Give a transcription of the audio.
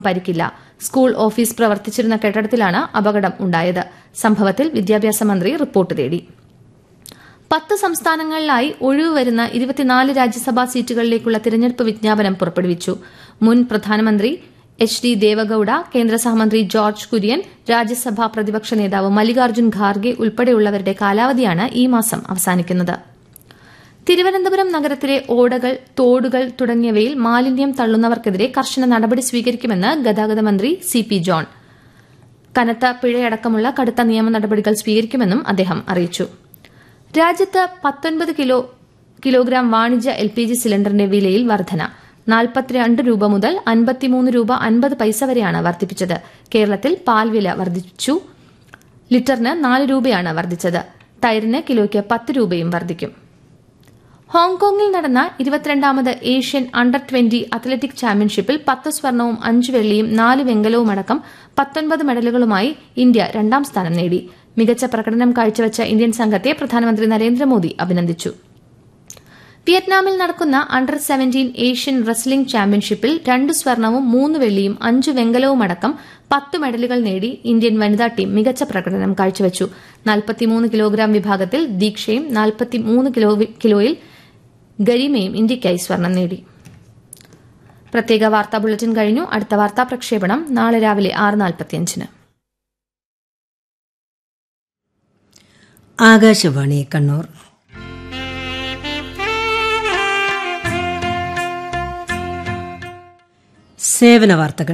പരിക്കില്ല school office പ്രവർത്തിച്ചിരുന്ന കെട്ടിടത്തിലാണ് അപകടം ഉണ്ടായത് സംഭവത്തിൽ വിദ്യാഭ്യാസ മന്ത്രി റിപ്പോർട്ട് തേടി പത്ത് സംസ്ഥാനങ്ങളിലായി ഒഴിവ് വരുന്ന ഇരുപത്തിനാല് രാജ്യസഭാ സീറ്റുകളിലേക്കുള്ള തിരഞ്ഞെടുപ്പ് വിജ്ഞാപനം പുറപ്പെടുവിച്ചു മുൻ പ്രധാനമന്ത്രി എച്ച് ഡി ദേവഗൌഡ കേന്ദ്ര സഹമന്ത്രി ജോർജ് കുര്യൻ രാജ്യസഭാ പ്രതിപക്ഷ നേതാവ് മല്ലികാർജ്ജുൻ ഖാർഗെ ഉൾപ്പെടെയുള്ളവരുടെ കാലാവധിയാണ് ഈ മാസം അവസാനിക്കുന്നത് തിരുവനന്തപുരം നഗരത്തിലെ ഓടകൾ തോടുകൾ തുടങ്ങിയവയിൽ മാലിന്യം തള്ളുന്നവർക്കെതിരെ കർശന നടപടി സ്വീകരിക്കുമെന്ന് ഗതാഗത മന്ത്രി സി പി ജോൺ കനത്ത പിഴയടക്കമുള്ള കടുത്ത നിയമ നടപടികൾ സ്വീകരിക്കുമെന്നും അദ്ദേഹം അറിയിച്ചു രാജ്യത്ത് പത്തൊൻപത് കിലോ കിലോഗ്രാം വാണിജ്യ എൽ പി ജി സിലിണ്ടറിന്റെ വിലയിൽ വർധന നാൽപ്പത്തിരണ്ട് രൂപ മുതൽ അൻപത്തിമൂന്ന് രൂപ അൻപത് പൈസ വരെയാണ് വർദ്ധിപ്പിച്ചത് കേരളത്തിൽ പാൽ വില വർദ്ധിച്ചു ലിറ്ററിന് നാല് രൂപയാണ് വർദ്ധിച്ചത് തൈരിന് കിലോയ്ക്ക് പത്ത് രൂപയും വർദ്ധിക്കും ഹോങ്കോങ്ങിൽ നടന്ന ഇരുപത്തിരണ്ടാമത് ഏഷ്യൻ അണ്ടർ ട്വന്റി അത്ലറ്റിക് ചാമ്പ്യൻഷിപ്പിൽ പത്ത് സ്വർണവും അഞ്ച് വെള്ളിയും നാല് വെങ്കലവും അടക്കം പത്തൊൻപത് മെഡലുകളുമായി ഇന്ത്യ രണ്ടാം സ്ഥാനം നേടി മികച്ച പ്രകടനം കാഴ്ചവച്ച ഇന്ത്യൻ സംഘത്തെ പ്രധാനമന്ത്രി നരേന്ദ്രമോദി അഭിനന്ദിച്ചു വിയറ്റ്നാമിൽ നടക്കുന്ന അണ്ടർ സെവന്റീൻ ഏഷ്യൻ റെസ്ലിംഗ് ചാമ്പ്യൻഷിപ്പിൽ രണ്ട് സ്വർണവും മൂന്ന് വെള്ളിയും അഞ്ച് വെങ്കലവും അടക്കം പത്ത് മെഡലുകൾ നേടി ഇന്ത്യൻ വനിതാ ടീം മികച്ച പ്രകടനം കാഴ്ചവച്ചു നാൽപ്പത്തിമൂന്ന് കിലോഗ്രാം വിഭാഗത്തിൽ ദീക്ഷയും നാൽപ്പത്തിമൂന്ന് കിലോയിൽ ഗരിമയും ഇന്ത്യയ്ക്കായി സ്വർണം നേടി പ്രത്യേക വാർത്താ ബുള്ളറ്റിൻ കഴിഞ്ഞു അടുത്ത വാർത്താ പ്രക്ഷേപണം നാളെ രാവിലെ ആറ് നാൽപ്പത്തിയഞ്ചിന് ആകാശവാണി കണ്ണൂർ സേവന വാർത്തകൾ